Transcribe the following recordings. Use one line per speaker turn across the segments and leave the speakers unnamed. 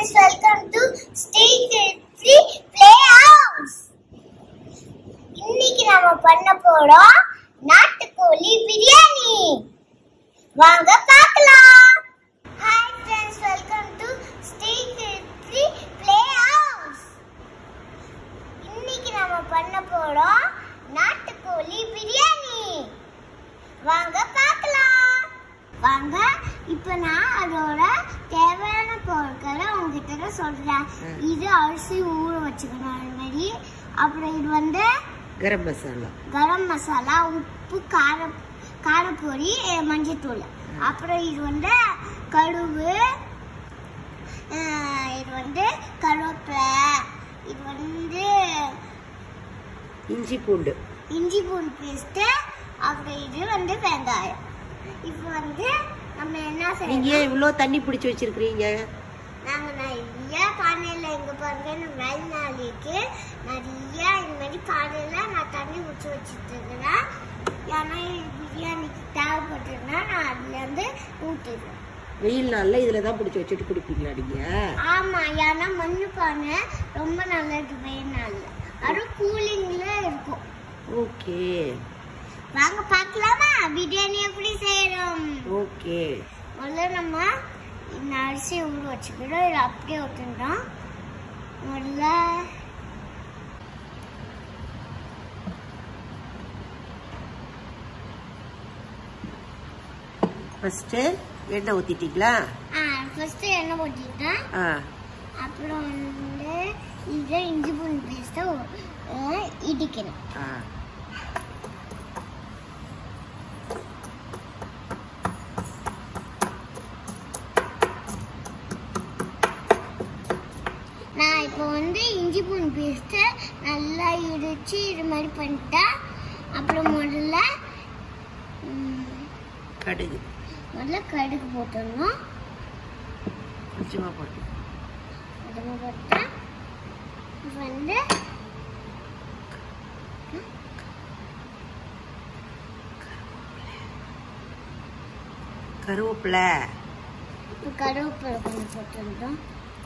friends, welcome to State Free Playhouse. இன்னைக்கு நாம பண்ண போறோம் நாட்டுக்கோழி பிரியாணி வாங்க பார்க்கலாம் hi friends welcome to state free Playhouse. இன்னைக்கு நாம பண்ண போறோம் நாட்டுக்கோழி பிரியாணி வாங்க பார்க்கலாம் வாங்க இப்போ நான் அதோட தேவையான பொருட்களை உங்ககிட்ட தான் சொல்றேன்
ம்.
இது அரிசி ஊற வச்சுக்கணும் அது மாதிரி அப்புறம் இது வந்து
கரம் மசாலா
கரம் மசாலா உப்பு கார காரப்பொடி அஹ் மஞ்சத்தூள் அப்புறம் இது வந்து கடுகு அஹ் இது வந்து கருவேப்பிலை இது வந்து
இஞ்சி பூண்டு
இஞ்சி பூண்டு பேஸ்ட்டு அப்புறம் இது வந்து வெங்காயம் இப்போ வந்து நம்ம என்ன
நீங்க
செய்யணும்
ஏன் இவ்வளோ தண்ணி பிடிச்சி வச்சிருக்கிறீங்க
நாங்க நிறைய பானையில எங்க பாருங்க நான் மேல் நாளைக்கு நிறைய இந்த மாதிரி பானையில நான் தண்ணி ஊற்றி வச்சுட்டு இருக்கிறேன் ஏன்னா எனக்கு பிரியாணிக்கு தேவைப்பட்டதுன்னா நான் அதுல இருந்து ஊற்றிடுவேன்
வெயில் நாள்ல இதுல தான் பிடிச்சி வச்சுட்டு குடிப்பீங்களா நீங்க
ஆமா ஏன்னா மண்ணு பானை ரொம்ப நல்லது வேணால அதுவும் கூலிங்ல இருக்கும்
ஓகே
வாங்க பார்க்கலாமா பிரியாணி எப்படி செய்யறோம்
ஓகே
முதல்ல நம்ம இந்த அரிசி ஊற வச்சுக்கிறோம் இதை அப்படியே ஊற்றுன்றோம் முதல்ல
ஃபர்ஸ்ட் எண்ணெய் ஊத்திட்டீங்களா
ஃபர்ஸ்ட் எண்ணெய் ஊற்றிட்டேன்
ஆ
அப்புறம் வந்து இதை இஞ்சி பூண்டு பேஸ்ட்டை இடிக்கணும்
ஆ
நான் இப்போ வந்து இஞ்சி பூண்டு பேஸ்ட்டை நல்லா இடிச்சு இது மாதிரி பண்ணிட்டேன் அப்புறம் முதல்ல ம்,
கடுகு
முதல்ல கடுகு போட்டுடணும்
கொஞ்சமா போட்டு
கடுகு போட்டேன் இப்போ வந்து
கருவேப்பிலை
இப்போ கருவேப்பிலை கொஞ்சம் போட்டுருந்தோம்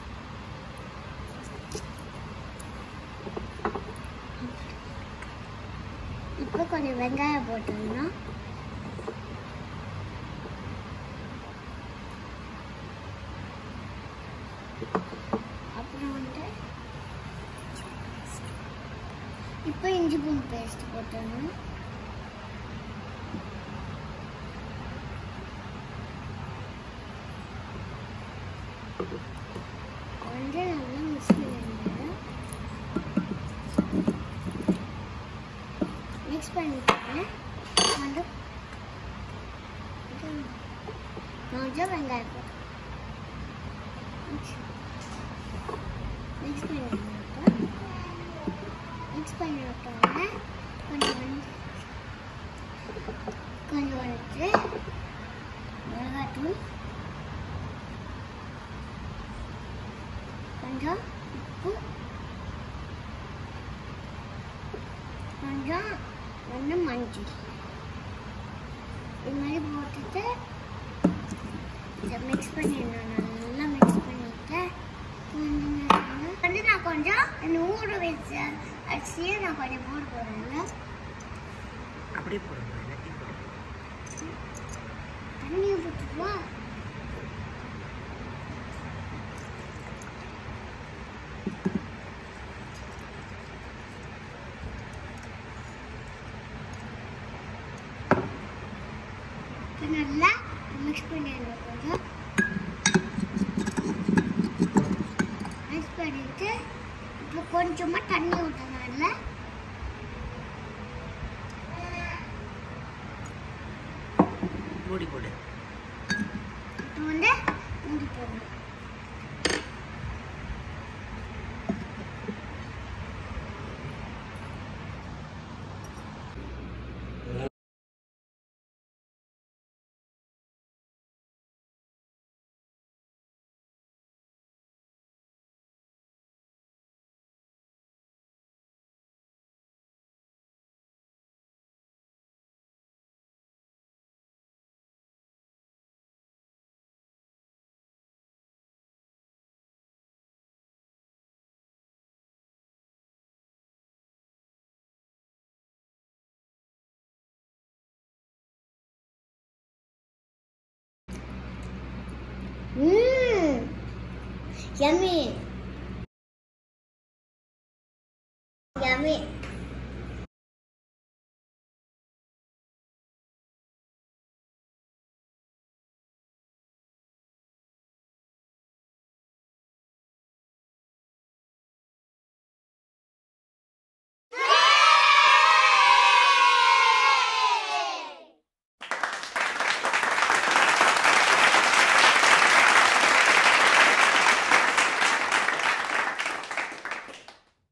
இப்போ கொஞ்சம் வெங்காயம் போட்டுருந்தோம் அப்புறம் வந்து இப்போ இஞ்சி பூண்டு பேஸ்ட் போட்டுருந்தோம் வந்து நல்லா மிக்ஸ் பண்ணிடுங்க மிக்ஸ் பண்ணிட்டு வந்து கொஞ்சம் வெங்காயம் போட்டு மிக்ஸ் பண்ணி மிக்ஸ் பண்ணி விட்டோன்னே கொஞ்சம் வந்து கொஞ்சம் வந்துட்டு மிளகாத்தூள் கொஞ்சம் உப்பு கொஞ்சம் வந்து மஞ்சள் இது மாதிரி போட்டுட்டு இதை மிக்ஸ் பண்ணிடணும் நல்லா மிக்ஸ் பண்ணிட்டு வந்து நான் வந்து நான் கொஞ்சம் இந்த ஊற வச்ச அரிசியை நான் கொஞ்சம் போட போகிறேன்ல
அப்படியே போடுங்க எல்லாத்தையும் போடுங்க
தண்ணியை போட்டுருவா இப்போ நல்லா மிக்ஸ் பண்ணிடணும் கொஞ்சம் மிக்ஸ் பண்ணிட்டு இப்போ கொஞ்சமாக தண்ணி ஊற்றணும்ல
மூடி போடு
இப்போ வந்து மூடி போடணும் Yummy.